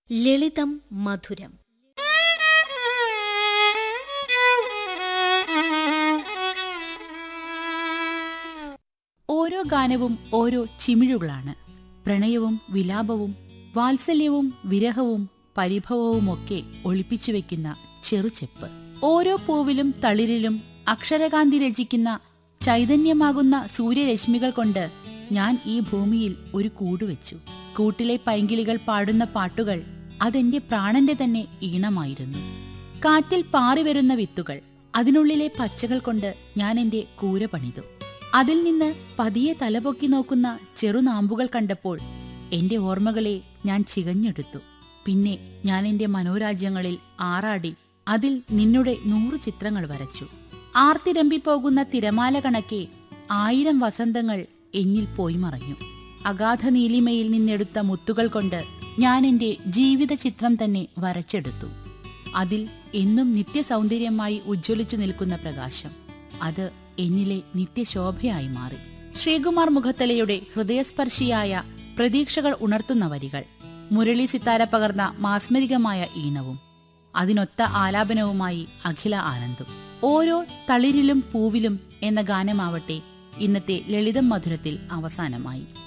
ലളിതം മധുരം ഓരോ ഗാനവും ഓരോ ചിമിഴുകളാണ് പ്രണയവും വിലാപവും വാത്സല്യവും വിരഹവും പരിഭവവുമൊക്കെ ഒളിപ്പിച്ചു വെക്കുന്ന ചെറുചെപ്പ് ഓരോ പൂവിലും തളിരിലും അക്ഷരകാന്തി രചിക്കുന്ന ചൈതന്യമാകുന്ന സൂര്യരശ്മികൾ കൊണ്ട് ഞാൻ ഈ ഭൂമിയിൽ ഒരു കൂടുവെച്ചു കൂട്ടിലെ പൈങ്കിളികൾ പാടുന്ന പാട്ടുകൾ അതെന്റെ പ്രാണന്റെ തന്നെ ഈണമായിരുന്നു കാറ്റിൽ പാറിവരുന്ന വിത്തുകൾ അതിനുള്ളിലെ പച്ചകൾ കൊണ്ട് ഞാൻ എന്റെ കൂര പണിതു അതിൽ നിന്ന് പതിയെ തലപൊക്കി നോക്കുന്ന ചെറുനാമ്പുകൾ കണ്ടപ്പോൾ എന്റെ ഓർമ്മകളെ ഞാൻ ചികഞ്ഞെടുത്തു പിന്നെ ഞാൻ എന്റെ മനോരാജ്യങ്ങളിൽ ആറാടി അതിൽ നിന്നുടെ നൂറു ചിത്രങ്ങൾ വരച്ചു ആർത്തിരമ്പിപ്പോകുന്ന തിരമാല കണക്കെ ആയിരം വസന്തങ്ങൾ എന്നിൽ പോയി മറഞ്ഞു അഗാധ നീലിമയിൽ നിന്നെടുത്ത മുത്തുകൾ കൊണ്ട് ഞാൻ എന്റെ ജീവിത ചിത്രം തന്നെ വരച്ചെടുത്തു അതിൽ എന്നും നിത്യസൗന്ദര്യമായി ഉജ്ജ്വലിച്ചു നിൽക്കുന്ന പ്രകാശം അത് എന്നിലെ നിത്യശോഭയായി മാറി ശ്രീകുമാർ മുഖത്തലയുടെ ഹൃദയസ്പർശിയായ പ്രതീക്ഷകൾ ഉണർത്തുന്ന വരികൾ മുരളി സിത്താര പകർന്ന മാസ്മരികമായ ഈണവും അതിനൊത്ത ആലാപനവുമായി അഖില ആനന്ദും ഓരോ തളിരിലും പൂവിലും എന്ന ഗാനമാവട്ടെ ഇന്നത്തെ ലളിതം മധുരത്തിൽ അവസാനമായി